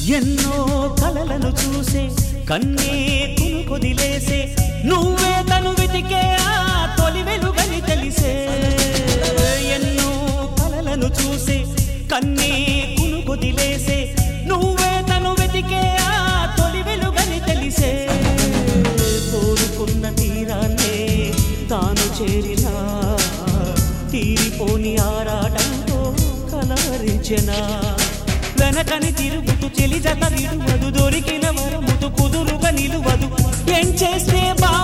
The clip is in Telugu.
ఎన్నో కలలను చూసే కన్నే కునుకొదిలేసే నువ్వే తను వెతికే ఆ తొలి వెలుగని తెలిసే ఎన్నో కలలను చూసే కన్నే కునుకొదిలేసే నువ్వే తను వెతికే ఆ తొలి వెలుగని తెలిసే కోరుకున్న తీరాన్నే తాను చేరినా తీరిపోని ఆరాటంతో కలవరించెనా వెనకని తిరుగుతూ చెలి జత విడువదు దొరికిన వరముతు కుదురుగా నిలువదు ఏం చేస్తే బా